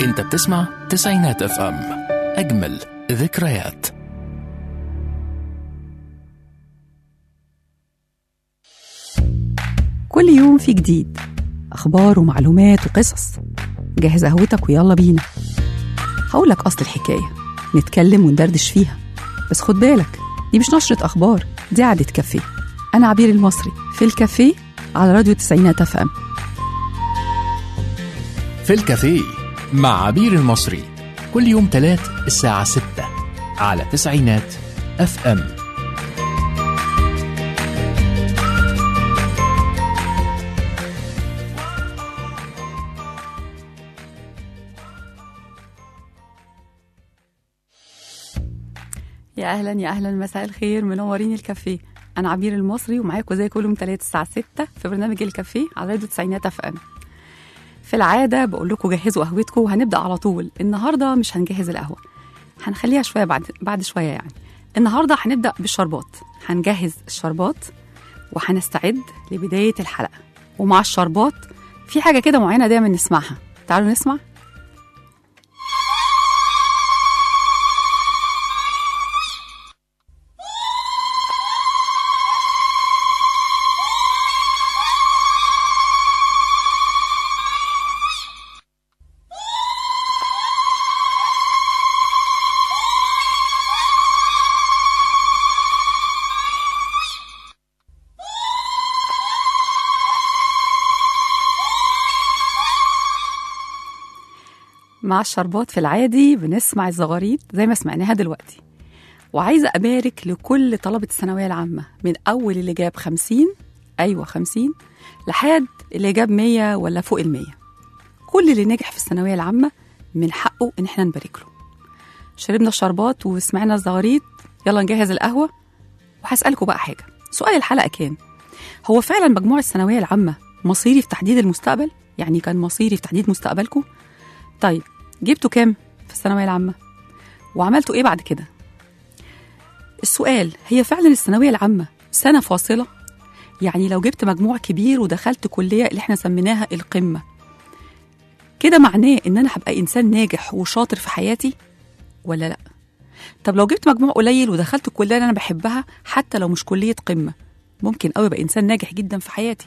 انت بتسمع تسعينات اف ام اجمل ذكريات كل يوم في جديد أخبار ومعلومات وقصص جهز قهوتك ويلا بينا هقولك أصل الحكاية نتكلم وندردش فيها بس خد بالك دي مش نشرة أخبار دي قعدة كافيه أنا عبير المصري في الكافيه على راديو تسعينات اف ام في الكافيه مع عبير المصري كل يوم تلات الساعة 6 على تسعينات اف ام يا أهلا يا أهلا مساء الخير منورين الكافيه أنا عبير المصري ومعاكم زي كل يوم تلات الساعة 6 في برنامج الكافيه على راديو تسعينات اف ام في العادة بقول لكم جهزوا قهوتكم وهنبدأ على طول النهاردة مش هنجهز القهوة هنخليها شوية بعد بعد شوية يعني النهاردة هنبدأ بالشربات هنجهز الشربات وهنستعد لبداية الحلقة ومع الشربات في حاجة كده معينة دايما نسمعها تعالوا نسمع مع الشربات في العادي بنسمع الزغاريد زي ما سمعناها دلوقتي وعايزة أبارك لكل طلبة الثانوية العامة من أول اللي جاب خمسين أيوة خمسين لحد اللي جاب مية ولا فوق المية كل اللي نجح في الثانوية العامة من حقه إن احنا نبارك له شربنا الشربات وسمعنا الزغاريد يلا نجهز القهوة وهسألكوا بقى حاجة سؤال الحلقة كان هو فعلا مجموع الثانوية العامة مصيري في تحديد المستقبل؟ يعني كان مصيري في تحديد مستقبلكم؟ طيب جبتوا كام في الثانوية العامة؟ وعملتوا إيه بعد كده؟ السؤال هي فعلا الثانوية العامة سنة فاصلة؟ يعني لو جبت مجموع كبير ودخلت كلية اللي احنا سميناها القمة كده معناه إن أنا هبقى إنسان ناجح وشاطر في حياتي ولا لأ؟ طب لو جبت مجموع قليل ودخلت الكلية اللي أنا بحبها حتى لو مش كلية قمة ممكن أوي أبقى إنسان ناجح جدا في حياتي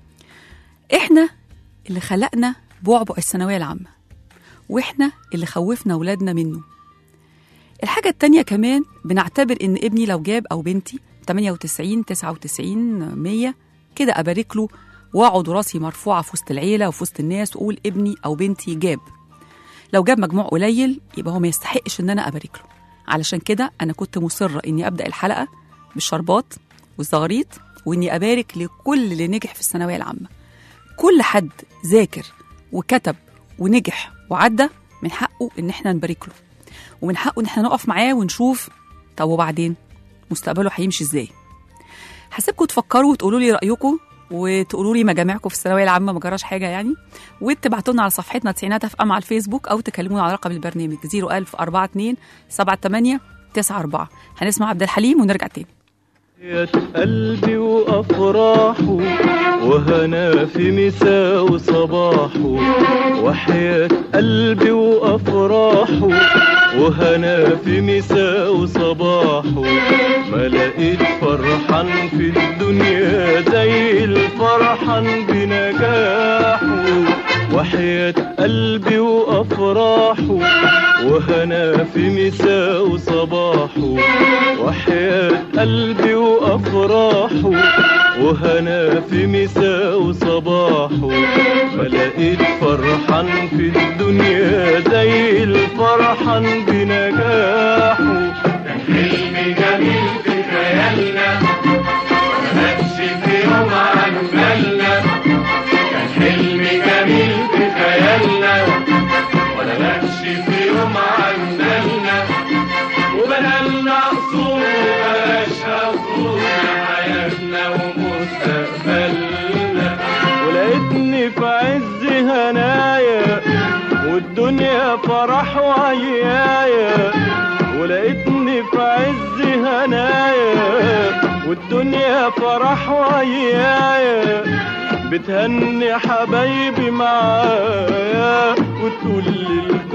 إحنا اللي خلقنا بعبع الثانوية العامة واحنا اللي خوفنا ولادنا منه الحاجة التانية كمان بنعتبر ان ابني لو جاب او بنتي 98 99 100 كده ابارك له واقعد راسي مرفوعة في وسط العيلة وفي وسط الناس واقول ابني او بنتي جاب لو جاب مجموع قليل يبقى هو ما يستحقش ان انا ابارك له علشان كده انا كنت مصرة اني ابدا الحلقة بالشربات والزغاريط واني ابارك لكل اللي نجح في الثانوية العامة كل حد ذاكر وكتب ونجح وعدى من حقه ان احنا نبارك له ومن حقه ان احنا نقف معاه ونشوف طب وبعدين مستقبله هيمشي ازاي هسيبكم تفكروا وتقولوا لي رايكم وتقولوا لي مجامعكم في الثانويه العامه ما جراش حاجه يعني وتبعتوا لنا على صفحتنا تسعينات اف ام على الفيسبوك او تكلمونا على رقم البرنامج 01000 42 78 94 هنسمع عبد الحليم ونرجع تاني يا قلبي وافراحه وهنا في مساء وصباحه وحياة قلبي وافراحه وهنا في مساء وصباحه ما لقيت فرحان في الدنيا زي الفرحان بنجاحه وحياة قلبي وافراحه وهنا في مساء وصباحه وحياة قلبي وافراحه وهنا في مساء وصباحه ما لقيت فرحان في الدنيا زي الفرحان بنجاحه كان حلم جميل في خيالنا ما في يوم عن بالنا كان حلم جميل في خيالنا ولا بكش في يوم عن بالنا وبنالنا قصور وبلاش قصور حياتنا ومستقبلنا ولقيتني في عز هنايا والدنيا فرح وعيايا ولقيتني في عز هنايا والدنيا فرح وعيايا بتهني حبايبي معايا وتقول لي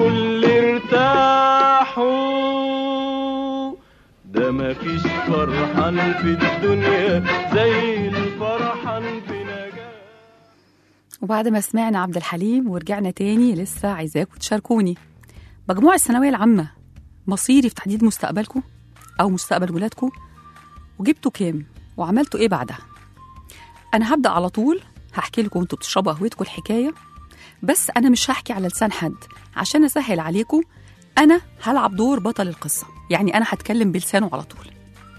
يرتاحوا ده مفيش فرحان في الدنيا زي الفرحان بنجاح وبعد ما سمعنا عبد الحليم ورجعنا تاني لسه عايزاكم تشاركوني مجموع الثانوية العامة مصيري في تحديد مستقبلكم أو مستقبل ولادكم وجبتوا كام وعملتوا إيه بعدها أنا هبدأ على طول هحكي لكم وانتوا بتشربوا قهوتكم الحكاية بس أنا مش هحكي على لسان حد عشان أسهل عليكم أنا هلعب دور بطل القصة يعني أنا هتكلم بلسانه على طول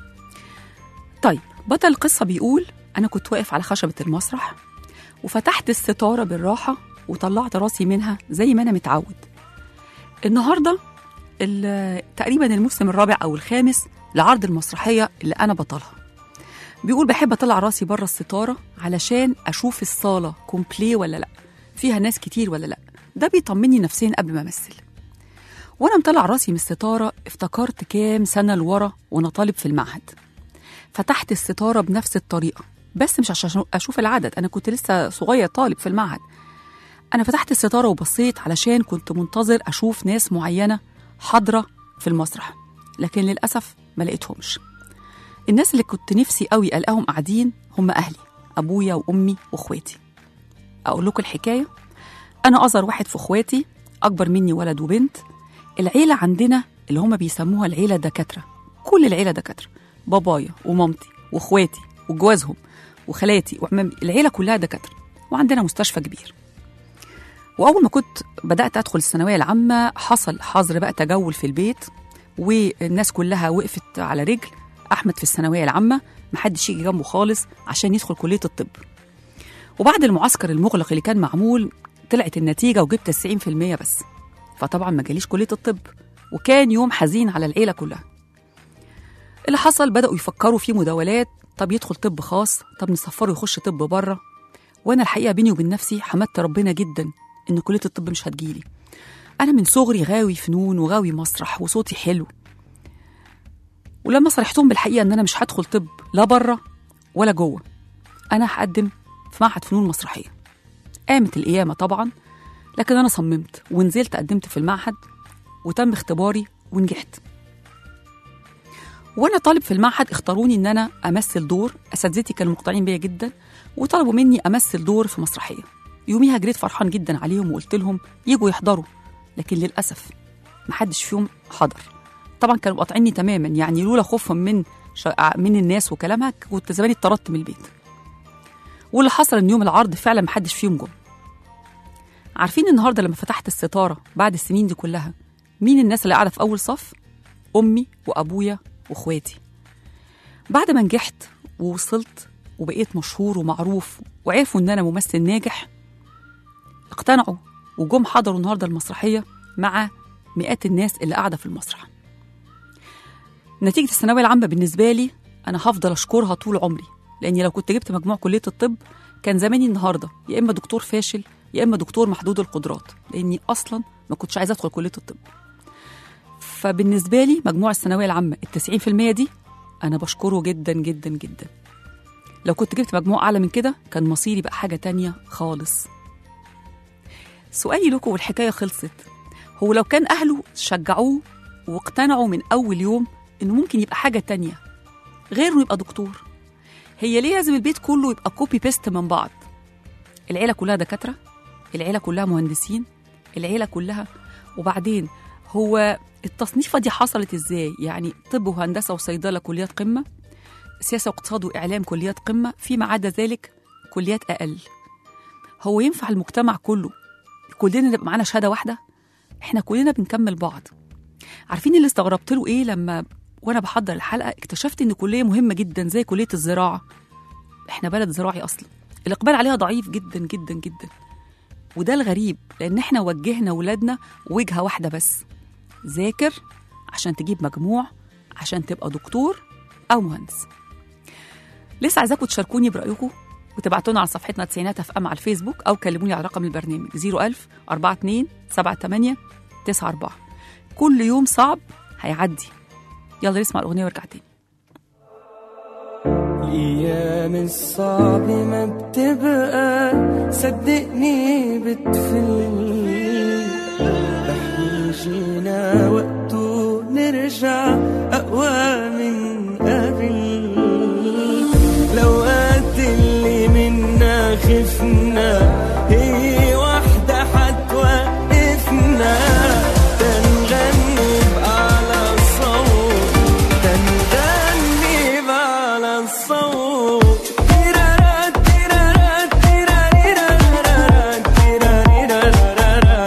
طيب بطل القصة بيقول أنا كنت واقف على خشبة المسرح وفتحت الستارة بالراحة وطلعت راسي منها زي ما أنا متعود النهاردة ال- تقريبا الموسم الرابع أو الخامس لعرض المسرحية اللي أنا بطلها بيقول بحب أطلع راسي بره الستارة علشان أشوف الصالة كومبلي ولا لأ فيها ناس كتير ولا لأ ده بيطمني نفسيا قبل ما أمثل وأنا مطلع راسي من الستارة افتكرت كام سنة لورا وأنا طالب في المعهد فتحت الستارة بنفس الطريقة بس مش عشان أشوف العدد أنا كنت لسه صغير طالب في المعهد أنا فتحت الستارة وبصيت علشان كنت منتظر أشوف ناس معينة حاضرة في المسرح لكن للأسف ما لقيتهمش الناس اللي كنت نفسي قوي ألاقيهم قاعدين هم أهلي أبويا وأمي وأخواتي أقول لكم الحكاية أنا أصغر واحد في أخواتي أكبر مني ولد وبنت العيلة عندنا اللي هم بيسموها العيلة دكاترة كل العيلة دكاترة بابايا ومامتي واخواتي وجوازهم وخالاتي وعمامي العيلة كلها دكاترة وعندنا مستشفى كبير وأول ما كنت بدأت أدخل الثانوية العامة حصل حظر بقى تجول في البيت والناس كلها وقفت على رجل أحمد في الثانوية العامة محدش يجي جنبه خالص عشان يدخل كلية الطب وبعد المعسكر المغلق اللي كان معمول طلعت النتيجة وجبت 90% بس فطبعا ما جاليش كلية الطب وكان يوم حزين على العيلة كلها اللي حصل بدأوا يفكروا في مداولات طب يدخل طب خاص طب نسفره يخش طب بره وانا الحقيقه بيني وبين نفسي حمدت ربنا جدا ان كليه الطب مش هتجيلي انا من صغري غاوي فنون وغاوي مسرح وصوتي حلو ولما صرحتهم بالحقيقه ان انا مش هدخل طب لا بره ولا جوه انا هقدم في معهد فنون مسرحيه قامت القيامه طبعا لكن انا صممت ونزلت قدمت في المعهد وتم اختباري ونجحت وانا طالب في المعهد اختاروني ان انا امثل دور اساتذتي كانوا مقتنعين بيا جدا وطلبوا مني امثل دور في مسرحيه يوميها جريت فرحان جدا عليهم وقلت لهم يجوا يحضروا لكن للاسف محدش فيهم حضر طبعا كانوا قاطعيني تماما يعني لولا خوفهم من شا... من الناس وكلامها كنت زماني اتطردت من البيت واللي حصل ان يوم العرض فعلا محدش فيهم جم عارفين النهارده لما فتحت الستاره بعد السنين دي كلها مين الناس اللي قاعده في اول صف امي وابويا واخواتي بعد ما نجحت ووصلت وبقيت مشهور ومعروف وعرفوا ان انا ممثل ناجح اقتنعوا وجم حضروا النهارده المسرحيه مع مئات الناس اللي قاعده في المسرح نتيجه الثانويه العامه بالنسبه لي انا هفضل اشكرها طول عمري لاني لو كنت جبت مجموع كليه الطب كان زماني النهارده يا اما دكتور فاشل يا اما دكتور محدود القدرات لاني اصلا ما كنتش عايزه ادخل كليه الطب فبالنسبه لي مجموع الثانويه العامه ال 90% دي انا بشكره جدا جدا جدا لو كنت جبت مجموع اعلى من كده كان مصيري بقى حاجه تانية خالص سؤالي لكم والحكايه خلصت هو لو كان اهله شجعوه واقتنعوا من اول يوم انه ممكن يبقى حاجه تانية غير انه يبقى دكتور هي ليه لازم البيت كله يبقى كوبي بيست من بعض العيله كلها دكاتره العيله كلها مهندسين العيله كلها وبعدين هو التصنيفه دي حصلت ازاي يعني طب وهندسه وصيدله كليات قمه سياسه واقتصاد واعلام كليات قمه فيما عدا ذلك كليات اقل هو ينفع المجتمع كله كلنا نبقى معانا شهاده واحده احنا كلنا بنكمل بعض عارفين اللي استغربت له ايه لما وانا بحضر الحلقه اكتشفت ان كليه مهمه جدا زي كليه الزراعه احنا بلد زراعي اصلا الاقبال عليها ضعيف جدا جدا جدا وده الغريب لان احنا وجهنا ولادنا وجهه واحده بس ذاكر عشان تجيب مجموع عشان تبقى دكتور او مهندس لسه عايزاكم تشاركوني برايكم وتبعتونا على صفحتنا تسعينات اف ام على الفيسبوك او كلموني على رقم البرنامج 01000 42 78 94 كل يوم صعب هيعدي يلا نسمع الاغنيه وارجع تاني الأيام الصعب ما بتبقى صدقني بتفل بحكيش جينا وقته نرجع أقوى من قبل الأوقات اللي منا خفنا هي وحدة حتوقفنا تنغني بأعلى صوت تنغني بأعلى صوت تيرارا تيرارا تيراريرارارا تيراريرارارا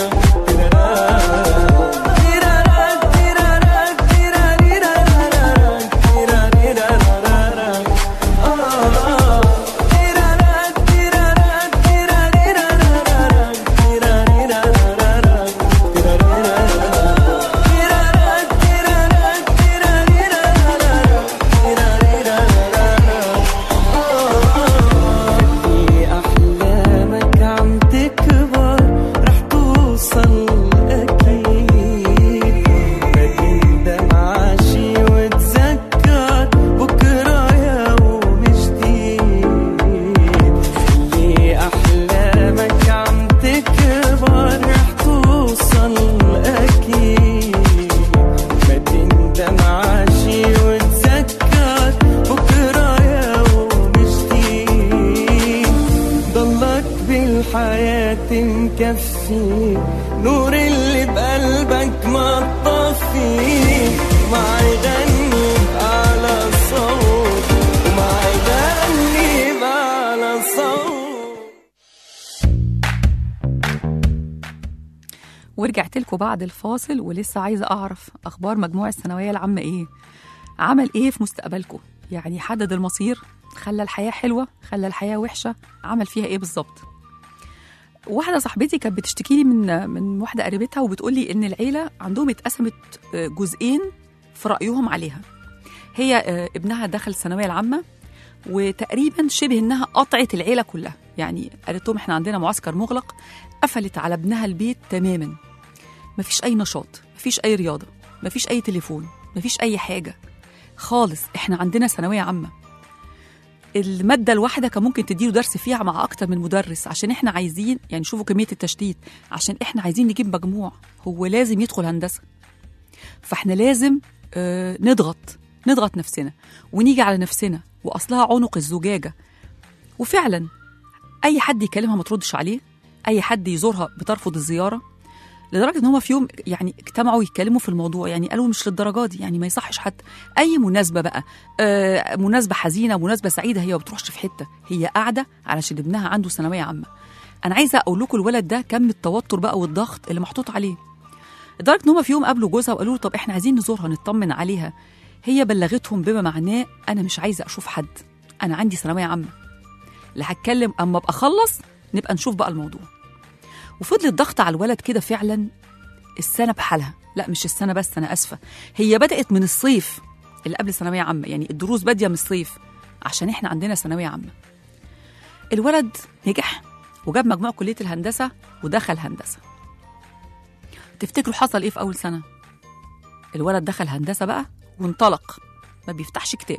تيرارا تيرارا تيراريرارارا تيراريرارارا آه تيرارا تيرارا تيراريرارارا تيراريرارارا خلي أحلامك عم تكبر رح توصل أكيد ما تندم عاشي وتذكر بكرة يوم جديد خلي أحلامك عم تكبر رح توصل أكيد ما تندم عاشي وتذكر بكرة يوم جديد ضلك بالحياة مكفي نور اللي بقلبك ما تطفي معي غني بأعلى صوت ومعي غني بأعلى صوت ورجعت لكم بعد الفاصل ولسه عايزه اعرف اخبار مجموع الثانويه العامه ايه عمل ايه في مستقبلكم يعني حدد المصير خلى الحياه حلوه خلى الحياه وحشه عمل فيها ايه بالظبط واحده صاحبتي كانت بتشتكي لي من من واحده قريبتها وبتقول لي ان العيله عندهم اتقسمت آه، جزئين في رايهم عليها هي آه، ابنها دخل الثانويه العامه وتقريبا شبه انها قطعت العيله كلها يعني قالت لهم احنا عندنا معسكر مغلق قفلت على ابنها البيت تماما مفيش اي نشاط مفيش اي رياضه مفيش اي تليفون مفيش اي حاجه خالص احنا عندنا ثانويه عامه الماده الواحده كان ممكن تديله درس فيها مع اكتر من مدرس عشان احنا عايزين يعني شوفوا كميه التشتيت عشان احنا عايزين نجيب مجموع هو لازم يدخل هندسه فاحنا لازم آه نضغط نضغط نفسنا ونيجي على نفسنا واصلها عنق الزجاجه وفعلا اي حد يكلمها ما تردش عليه اي حد يزورها بترفض الزياره لدرجه ان هم في يوم يعني اجتمعوا يتكلموا في الموضوع يعني قالوا مش للدرجه دي يعني ما يصحش حتى اي مناسبه بقى آه مناسبه حزينه مناسبه سعيده هي ما بتروحش في حته هي قاعده علشان ابنها عنده ثانويه عامه انا عايزه اقول لكم الولد ده كم التوتر بقى والضغط اللي محطوط عليه لدرجه ان هم في يوم قابلوا جوزها وقالوا له طب احنا عايزين نزورها نطمن عليها هي بلغتهم بما معناه انا مش عايزه اشوف حد انا عندي ثانويه عامه لا هتكلم اما ابقى اخلص نبقى نشوف بقى الموضوع وفضل الضغط على الولد كده فعلا السنه بحالها لا مش السنه بس انا اسفه هي بدات من الصيف اللي قبل ثانويه عامه يعني الدروس باديه من الصيف عشان احنا عندنا ثانويه عامه الولد نجح وجاب مجموع كليه الهندسه ودخل هندسه تفتكروا حصل ايه في اول سنه الولد دخل هندسه بقى وانطلق ما بيفتحش كتاب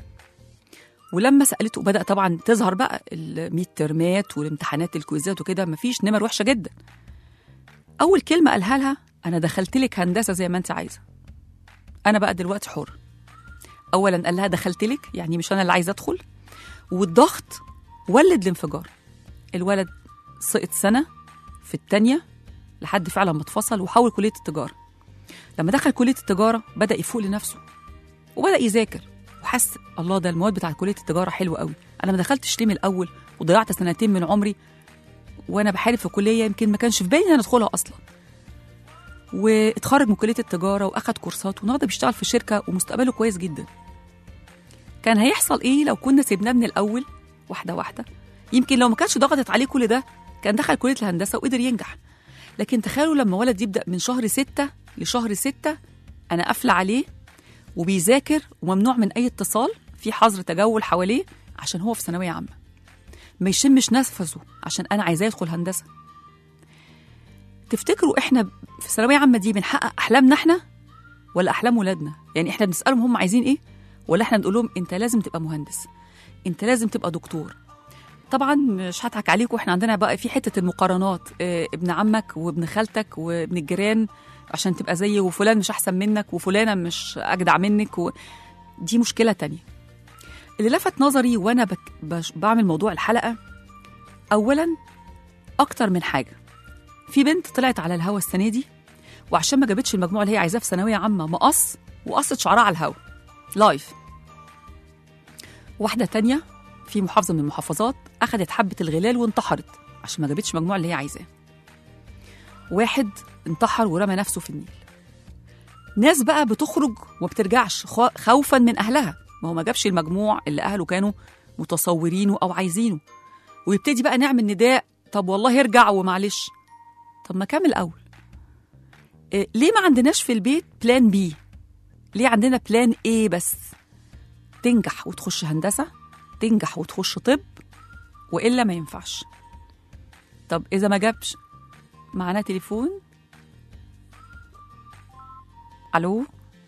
ولما سالته بدا طبعا تظهر بقى الميد ترمات والامتحانات الكويزات وكده مفيش نمر وحشه جدا اول كلمه قالها لها انا دخلت لك هندسه زي ما انت عايزه انا بقى دلوقتي حر اولا قال لها دخلت لك يعني مش انا اللي عايزه ادخل والضغط ولد الانفجار الولد سقط سنه في الثانيه لحد فعلا ما اتفصل وحول كليه التجاره لما دخل كليه التجاره بدا يفوق لنفسه وبدا يذاكر وحس الله ده المواد بتاعت كليه التجاره حلوه قوي انا ما دخلتش ليه من الاول وضيعت سنتين من عمري وانا بحارب في كليه يمكن ما كانش في بالي ان انا ادخلها اصلا واتخرج من كليه التجاره واخد كورسات والنهارده بيشتغل في شركه ومستقبله كويس جدا كان هيحصل ايه لو كنا سيبناه من الاول واحده واحده يمكن لو ما كانش ضغطت عليه كل ده كان دخل كليه الهندسه وقدر ينجح لكن تخيلوا لما ولد يبدا من شهر ستة لشهر ستة انا قافله عليه وبيذاكر وممنوع من اي اتصال في حظر تجول حواليه عشان هو في ثانويه عامه ما يشمش نفسه عشان انا عايزاه يدخل هندسه تفتكروا احنا في الثانويه عامه دي بنحقق احلامنا احنا ولا احلام ولادنا يعني احنا بنسالهم هم عايزين ايه ولا احنا بنقول لهم انت لازم تبقى مهندس انت لازم تبقى دكتور طبعا مش هضحك عليكم احنا عندنا بقى في حته المقارنات اه ابن عمك وابن خالتك وابن الجيران عشان تبقى زيي وفلان مش احسن منك وفلانه مش اجدع منك و... دي مشكله تانية اللي لفت نظري وانا بك... بش... بعمل موضوع الحلقه اولا اكتر من حاجه في بنت طلعت على الهوا السنه دي وعشان ما جابتش المجموع اللي هي عايزاه في ثانويه عامه مقص وقصت شعرها على الهوا لايف واحده تانية في محافظه من المحافظات اخذت حبه الغلال وانتحرت عشان ما جابتش المجموع اللي هي عايزاه واحد انتحر ورمى نفسه في النيل ناس بقى بتخرج وما بترجعش خو- خوفا من اهلها ما هو ما جابش المجموع اللي اهله كانوا متصورينه او عايزينه ويبتدي بقى نعمل نداء طب والله ارجع ومعلش طب ما كمل الاول إيه ليه ما عندناش في البيت بلان بي ليه عندنا بلان ايه بس تنجح وتخش هندسه تنجح وتخش طب والا ما ينفعش طب اذا ما جابش معانا تليفون الو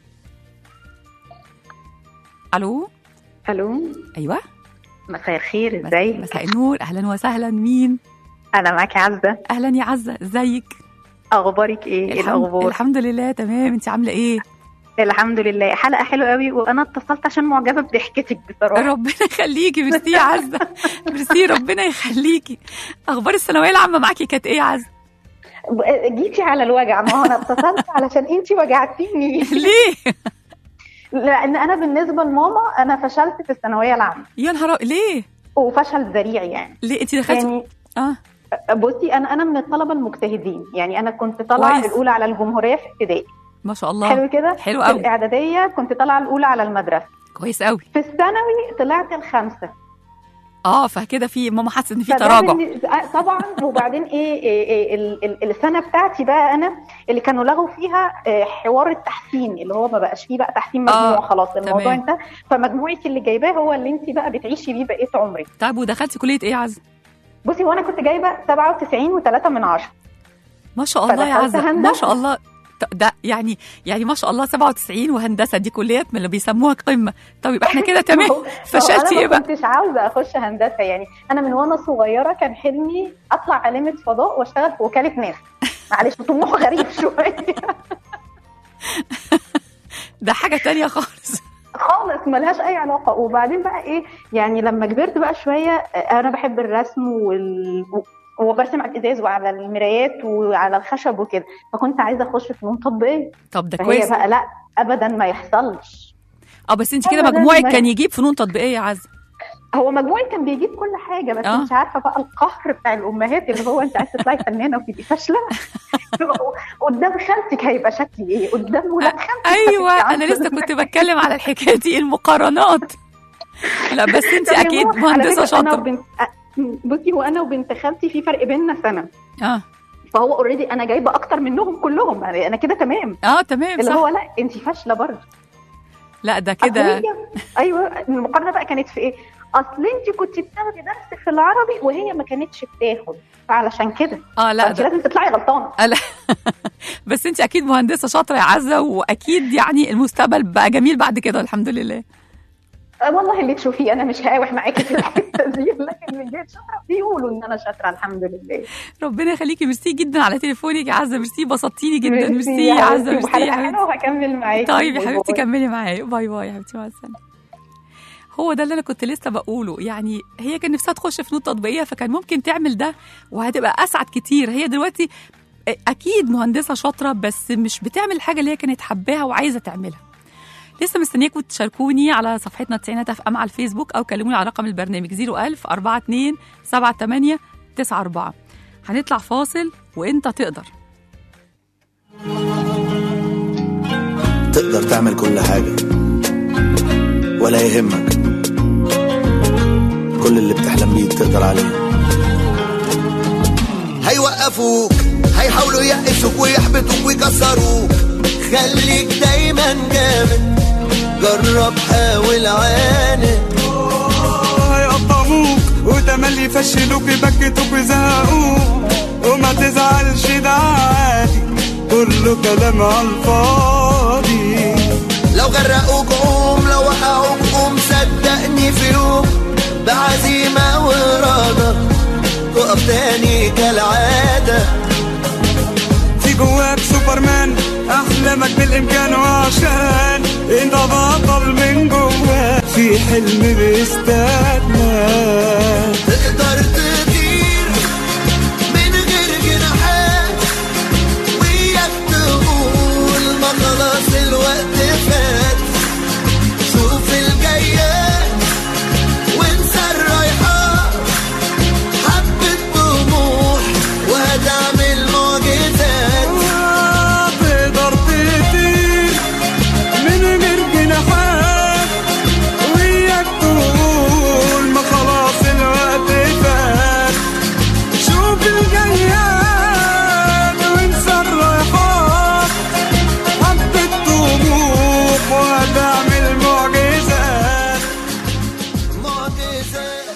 الو الو ايوه مساء الخير مس- ازيك مساء النور اهلا وسهلا مين انا معاكي عزه اهلا يا عزه ازيك اخبارك ايه ايه الحمد, الاخبار الحمد لله تمام انت عامله ايه الحمد لله حلقه حلوه قوي وانا اتصلت عشان معجبه بضحكتك بصراحه ربنا يخليكي ميرسي يا عزه ميرسي ربنا يخليكي اخبار الثانويه العامه معاكي كانت ايه يا عزه ب- جيتي على الوجع ما هو انا اتصلت علشان انتي وجعتيني ليه لان انا بالنسبه لماما انا فشلت في الثانويه العامه يا نهار أ- ليه وفشل ذريع يعني ليه انت دخلتي يعني اه بصي انا انا من الطلبه المجتهدين يعني انا كنت طالعه كويس. الاولى على الجمهوريه في ابتدائي ما شاء الله حلو كده حلو في قوي الاعداديه كنت طالعه الاولى على المدرسه كويس قوي في الثانوي طلعت الخامسه اه فكده في ماما حاسه ان في فده تراجع بالن- آه، طبعا وبعدين ايه, إيه, إيه ال- ال- السنه بتاعتي بقى انا اللي كانوا لغوا فيها آه، حوار التحسين اللي هو ما بقاش فيه بقى تحسين مجموع آه، خلاص الموضوع تمام. انت فمجموعك اللي جايباه هو اللي انت بقى بتعيشي بيه بقيه عمرك طيب ودخلتي كليه ايه يا عزه بصي وانا كنت جايبه 97 و3 من 10 ما شاء الله يا فدخلت عزه ما هندسة. شاء الله ط- ده يعني يعني ما شاء الله 97 وهندسه دي كليات من اللي بيسموها قمه طب يبقى احنا كده تمام فشلتي ايه انا ما بقى كنتش عاوزه اخش هندسه يعني انا من وانا صغيره كان حلمي اطلع عالمه فضاء واشتغل في وكاله ناسا معلش طموح غريب شويه ده حاجه تانية خالص خالص ملهاش اي علاقه وبعدين بقى ايه يعني لما كبرت بقى شويه آه، انا بحب الرسم وال وبرسم على الازاز وعلى المرايات وعلى الخشب وكده فكنت عايزه اخش فنون تطبيقيه طب ده فهي كويس بقى لا ابدا ما يحصلش اه بس انت كده أبداً مجموعك ما- كان يجيب فنون تطبيقيه يا عزه هو مجموعي كان بيجيب كل حاجه بس آه. مش عارفه بقى القهر بتاع الامهات اللي هو انت عايزه تطلعي فنانه وتبقي فاشله قدام خالتك هيبقى شكلي ايه قدام ولاد خالتك ايوه هتبقي انا عاملة لسه كنت بتكلم على الحكايه دي المقارنات لا بس انت طب يا اكيد ماما، على مهندسه فكرة أنا شاطره وبنت... أ- بصي هو انا وبنت خالتي في فرق بيننا سنه اه فهو اوريدي انا جايبه اكتر منهم كلهم يعني انا كده تمام اه تمام اللي صح هو لا انت فاشله برضه لا ده أصل كده هي- ايوه المقارنه بقى كانت في ايه؟ اصل انت كنت بتاخدي درس في العربي وهي ما كانتش بتاخد فعلشان كده اه لا انت ده لازم تطلعي غلطانه لا بس انت اكيد مهندسه شاطره يا عزه واكيد يعني المستقبل بقى جميل بعد كده الحمد لله أه والله اللي تشوفيه انا مش هاوح معاكي في الحته دي لكن من جهه شاطره بيقولوا ان انا شاطره الحمد لله ربنا يخليكي ميرسي جدا على تليفونك يا عزه ميرسي بسطتيني جدا ميرسي ميرسي يا عزه ميرسي وحلقه يا حبيبتي حلوه وهكمل معاكي طيب يا باي حبيبتي باي. كملي معايا باي باي يا حبيبتي مع السلامه هو ده اللي انا كنت لسه بقوله يعني هي كان نفسها تخش فنون تطبيقيه فكان ممكن تعمل ده وهتبقى اسعد كتير هي دلوقتي اكيد مهندسه شاطره بس مش بتعمل الحاجه اللي هي كانت حباها وعايزه تعملها لسه مستنياكم تشاركوني على صفحتنا تسعينات اف ام على الفيسبوك او كلموني على رقم البرنامج 01000 42 78 94 هنطلع فاصل وانت تقدر تقدر تعمل كل حاجة ولا يهمك كل اللي بتحلم بيه تقدر عليه هيوقفوك هيحاولوا يقفوك ويحبطوك ويكسروك خليك دايما جامد جرب حاول عاند هيقطعوك وتملي يفشلوك يبكتوك ويزهقوك وما تزعلش ده عادي كله كلام على الفاضي لو غرقوك قوم لو وقعوك قوم صدقني في يوم بعزيمة وإرادة تقف تاني كالعادة في جواك سوبرمان احلامك بالامكان وعشان انت بطل من جواك في حلم بيستناك تقدر تطير من غير جناحات وياك تقول ما خلاص الوقت فات شوف الجايات وانسى الرايحات حبة طموح وهتعمل معجزات تقدر تطير من غير جناحات وياك تقول ما خلاص الوقت فات شوف الجياد وانسى الرايحات حبة طموح وهتعمل معجزات معجزات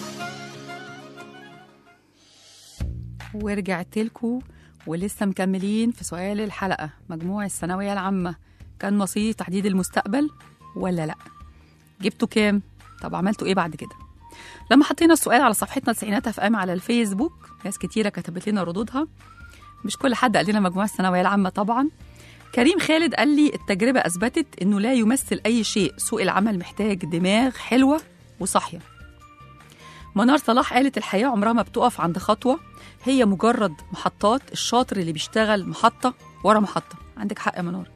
ورجعت لكم ولسه مكملين في سؤال الحلقة مجموع الثانوية العامة كان مصيري تحديد المستقبل ولا لا جبتوا كام طب عملتوا ايه بعد كده لما حطينا السؤال على صفحتنا تسعينات اف ام على الفيسبوك ناس كتيرة كتبت لنا ردودها مش كل حد قال لنا مجموع الثانوية العامة طبعا كريم خالد قال لي التجربة أثبتت إنه لا يمثل أي شيء سوق العمل محتاج دماغ حلوة وصاحية منار صلاح قالت الحياة عمرها ما بتقف عند خطوة هي مجرد محطات الشاطر اللي بيشتغل محطة ورا محطة عندك حق يا منار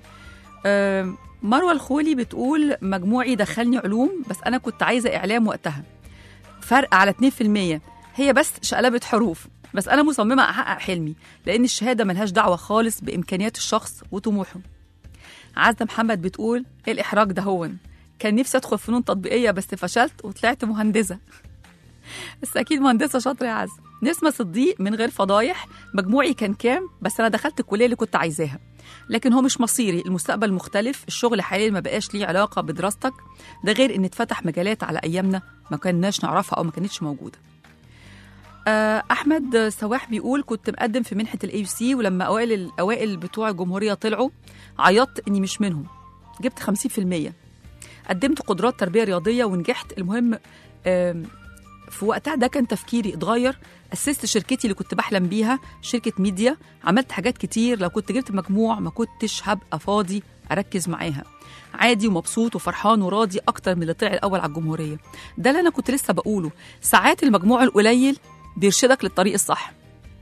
آم، مروة الخولي بتقول مجموعي دخلني علوم بس أنا كنت عايزة إعلام وقتها فرق على 2% هي بس شقلبة حروف بس أنا مصممة أحقق حلمي لأن الشهادة ملهاش دعوة خالص بإمكانيات الشخص وطموحه عزة محمد بتقول إيه الإحراج ده هون كان نفسي أدخل فنون تطبيقية بس فشلت وطلعت مهندسة بس أكيد مهندسة شاطرة يا عزة نسمة صديق من غير فضايح مجموعي كان كام بس أنا دخلت الكلية اللي كنت عايزاها لكن هو مش مصيري المستقبل مختلف الشغل حاليا ما بقاش ليه علاقة بدراستك ده غير إن اتفتح مجالات على أيامنا ما كناش نعرفها أو ما كانتش موجودة آه، احمد سواح بيقول كنت مقدم في منحه الاي سي ولما اوائل الاوائل بتوع الجمهوريه طلعوا عيطت اني مش منهم جبت 50% قدمت قدرات تربيه رياضيه ونجحت المهم آم، في وقتها ده كان تفكيري اتغير اسست شركتي اللي كنت بحلم بيها شركه ميديا عملت حاجات كتير لو كنت جبت مجموع ما كنتش هبقى فاضي اركز معاها عادي ومبسوط وفرحان وراضي اكتر من اللي طلع الاول على الجمهوريه ده اللي انا كنت لسه بقوله ساعات المجموع القليل بيرشدك للطريق الصح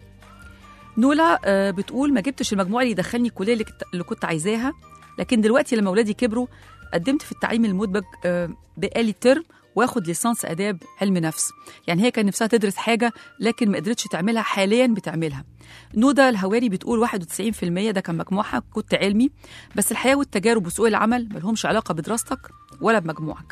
نولا آه، بتقول ما جبتش المجموع اللي يدخلني الكليه اللي كنت- اللي كنت عايزاها لكن دلوقتي لما اولادي كبروا قدمت في التعليم المدمج آه، بقالي ترم واخد ليسانس اداب علم نفس يعني هي كان نفسها تدرس حاجه لكن ما قدرتش تعملها حاليا بتعملها نودا الهواري بتقول 91% ده كان مجموعها كنت علمي بس الحياه والتجارب وسوق العمل ملهمش علاقه بدراستك ولا بمجموعك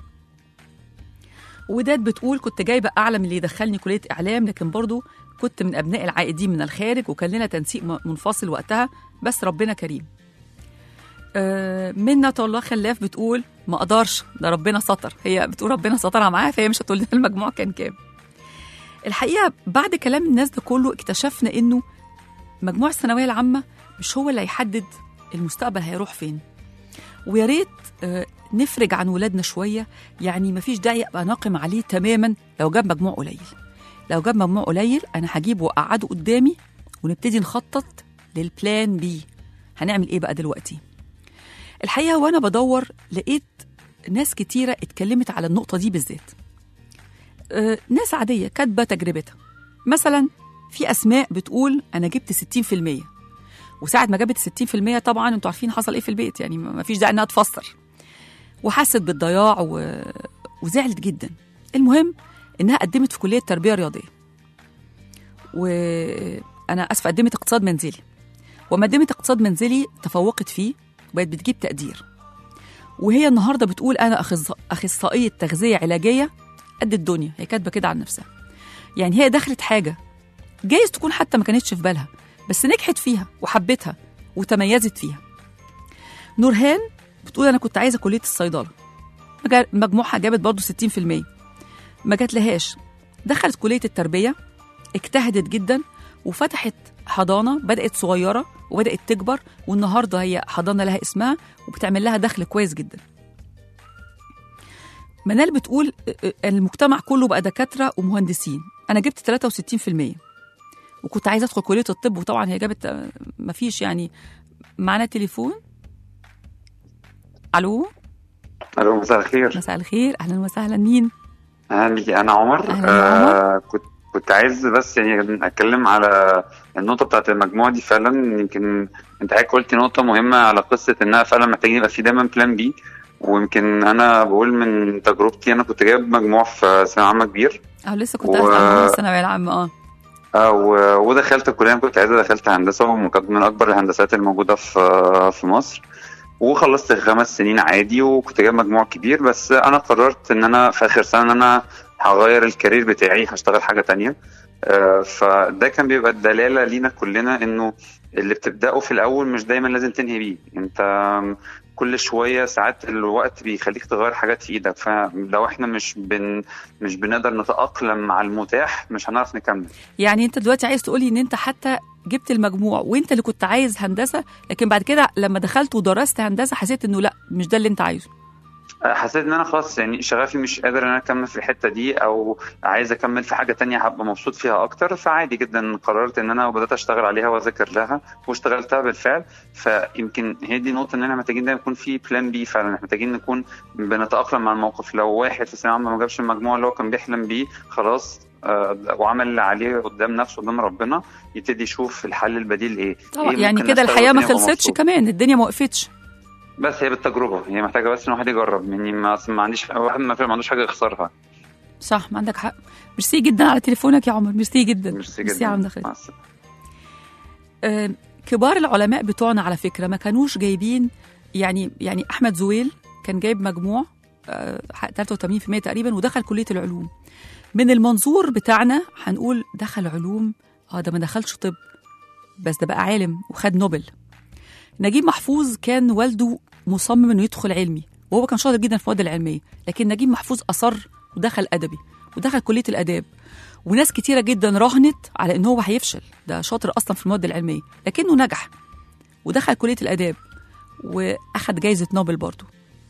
وداد بتقول كنت جايبه اعلى من اللي يدخلني كليه اعلام لكن برضو كنت من ابناء العائدين من الخارج وكان لنا تنسيق م- منفصل وقتها بس ربنا كريم آه، منة الله خلاف بتقول ما اقدرش ده ربنا ستر هي بتقول ربنا سترها معاها فهي مش هتقول لنا المجموع كان كام الحقيقه بعد كلام الناس ده كله اكتشفنا انه مجموع الثانويه العامه مش هو اللي هيحدد المستقبل هيروح فين ويا ريت آه، نفرج عن ولادنا شويه يعني مفيش داعي ابقى ناقم عليه تماما لو جاب مجموع قليل لو جاب مجموع قليل انا هجيبه واقعده قدامي ونبتدي نخطط للبلان بي هنعمل ايه بقى دلوقتي الحقيقه وانا بدور لقيت ناس كتيره اتكلمت على النقطه دي بالذات أه ناس عاديه كاتبه تجربتها مثلا في اسماء بتقول انا جبت 60% وساعه ما جابت 60% طبعا انتوا عارفين حصل ايه في البيت يعني ما فيش داعي انها تفسر وحست بالضياع و... وزعلت جدا المهم انها قدمت في كليه تربيه رياضيه وانا اسفه قدمت اقتصاد منزلي وما قدمت اقتصاد منزلي تفوقت فيه وبقت بتجيب تقدير وهي النهارده بتقول انا أخص- اخصائيه تغذيه علاجيه قد الدنيا هي كاتبه كده عن نفسها يعني هي دخلت حاجه جايز تكون حتى ما كانتش في بالها بس نجحت فيها وحبتها وتميزت فيها نورهان بتقول انا كنت عايزه كليه الصيدله مجا- مجموعها جابت برضه 60% ما جات لهاش دخلت كليه التربيه اجتهدت جدا وفتحت حضانه بدات صغيره وبدات تكبر والنهارده هي حضانه لها اسمها وبتعمل لها دخل كويس جدا منال بتقول اه، اه، المجتمع كله بقى دكاتره ومهندسين انا جبت 63% وكنت عايزه ادخل كليه الطب وطبعا هي جابت اه، مفيش يعني معانا تليفون الو الو مساء الخير مساء الخير اهلا وسهلا مين اهلا بيكي انا عمر أهلا يا آه كنت كنت عايز بس يعني اتكلم على النقطه بتاعت المجموعه دي فعلا يمكن انت حضرتك قلتي نقطه مهمه على قصه انها فعلا محتاجين يبقى في دايما بلان بي ويمكن انا بقول من تجربتي انا كنت جايب مجموع في ثانويه عامه كبير اه لسه كنت و- اسال عن الثانويه العامه اه آه و- ودخلت الكليه اللي كنت عايزها دخلت هندسه وكانت من اكبر الهندسات الموجوده في في مصر وخلصت خمس سنين عادي وكنت جايب مجموع كبير بس انا قررت ان انا في اخر سنه ان انا هغير الكارير بتاعي هشتغل حاجه تانية آه، فده كان بيبقى الدلاله لينا كلنا انه اللي بتبداه في الاول مش دايما لازم تنهي بيه انت آم، كل شويه ساعات الوقت بيخليك تغير حاجات في ايدك فلو احنا مش بن مش بنقدر نتاقلم مع المتاح مش هنعرف نكمل يعني انت دلوقتي عايز تقولي ان انت حتى جبت المجموع وانت اللي كنت عايز هندسه لكن بعد كده لما دخلت ودرست هندسه حسيت انه لا مش ده اللي انت عايزه حسيت ان انا خلاص يعني شغفي مش قادر ان انا اكمل في الحته دي او عايز اكمل في حاجه تانية هبقى مبسوط فيها اكتر فعادي جدا قررت ان انا بدات اشتغل عليها واذاكر لها واشتغلتها بالفعل فيمكن هي دي نقطه ان احنا محتاجين دايما يكون في بلان بي فعلا احنا محتاجين نكون بنتاقلم مع الموقف لو واحد في الثانويه العامه ما جابش المجموع اللي هو كان بيحلم بيه خلاص آه، وعمل اللي عليه قدام نفسه قدام ربنا يبتدي يشوف الحل البديل ايه طبعا إيه يعني ممكن كده أشتغل الحياه ما والدنيا أبقى خلصتش مبسوط. كمان الدنيا ما وقفتش بس هي بالتجربه هي محتاجه بس ان الواحد يجرب يعني ما, ما عنديش واحد ما ما عندوش حاجه يخسرها صح ما عندك حق ميرسي جدا على تليفونك يا عمر ميرسي جدا ميرسي ميرسي جدا على مداخلتك مع السلامة. آه، كبار العلماء بتوعنا على فكره ما كانوش جايبين يعني يعني احمد زويل كان جايب مجموع آه، 83% تقريبا ودخل كليه العلوم من المنظور بتاعنا هنقول دخل علوم اه ده ما دخلش طب بس ده بقى عالم وخد نوبل نجيب محفوظ كان والده مصمم انه يدخل علمي وهو كان شاطر جدا في المواد العلميه لكن نجيب محفوظ اصر ودخل ادبي ودخل كليه الاداب وناس كتيره جدا راهنت على ان هو هيفشل ده شاطر اصلا في المواد العلميه لكنه نجح ودخل كليه الاداب واخد جائزه نوبل برضه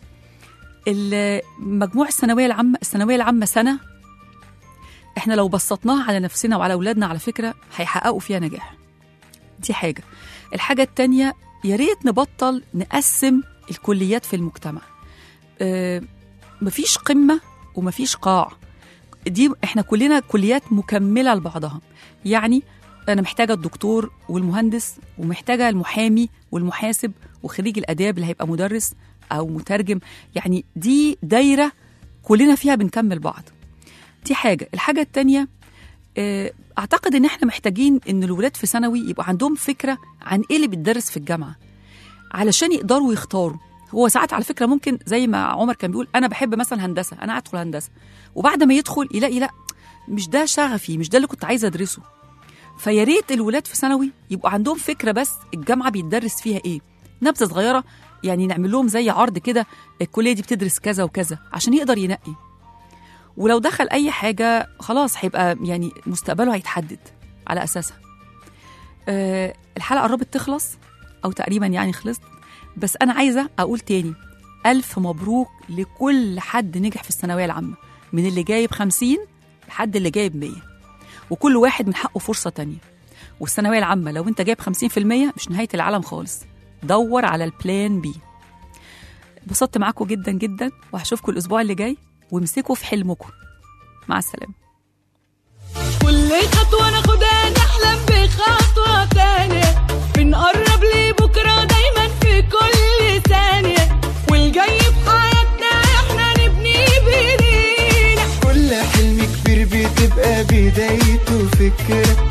المجموع الثانويه العامه الثانويه العامه سنه احنا لو بسطناها على نفسنا وعلى اولادنا على فكره هيحققوا فيها نجاح دي حاجه الحاجه التانية يا ريت نبطل نقسم الكليات في المجتمع آه مفيش قمه ومفيش قاع دي احنا كلنا كليات مكمله لبعضها يعني انا محتاجه الدكتور والمهندس ومحتاجه المحامي والمحاسب وخريج الاداب اللي هيبقى مدرس او مترجم يعني دي دايره كلنا فيها بنكمل بعض دي حاجه الحاجه التانية آه، اعتقد ان احنا محتاجين ان الولاد في ثانوي يبقى عندهم فكره عن ايه اللي بيتدرس في الجامعه علشان يقدروا يختاروا هو ساعات على فكره ممكن زي ما عمر كان بيقول انا بحب مثلا هندسه انا ادخل هندسه وبعد ما يدخل يلاقي لا مش ده شغفي مش ده اللي كنت عايزه ادرسه فيا ريت الولاد في ثانوي يبقوا عندهم فكره بس الجامعه بيتدرس فيها ايه نبذه صغيره يعني نعمل لهم زي عرض كده الكليه دي بتدرس كذا وكذا عشان يقدر ينقي ولو دخل اي حاجه خلاص هيبقى يعني مستقبله هيتحدد على اساسها أه الحلقه قربت تخلص او تقريبا يعني خلصت بس انا عايزه اقول تاني الف مبروك لكل حد نجح في الثانويه العامه من اللي جايب 50 لحد اللي جايب 100 وكل واحد من حقه فرصه تانية والثانويه العامه لو انت جايب 50% مش نهايه العالم خالص دور على البلان بي انبسطت معاكم جدا جدا وهشوفكم الاسبوع اللي جاي وامسكوا في حلمكم مع السلامه كل خطوة ناخدها نحلم بخطوة تانية بنقرب لبكرة دايما في كل ثانية والجاي في حياتنا احنا نبني بايدينا كل حلم كبير بتبقى بدايته فكرة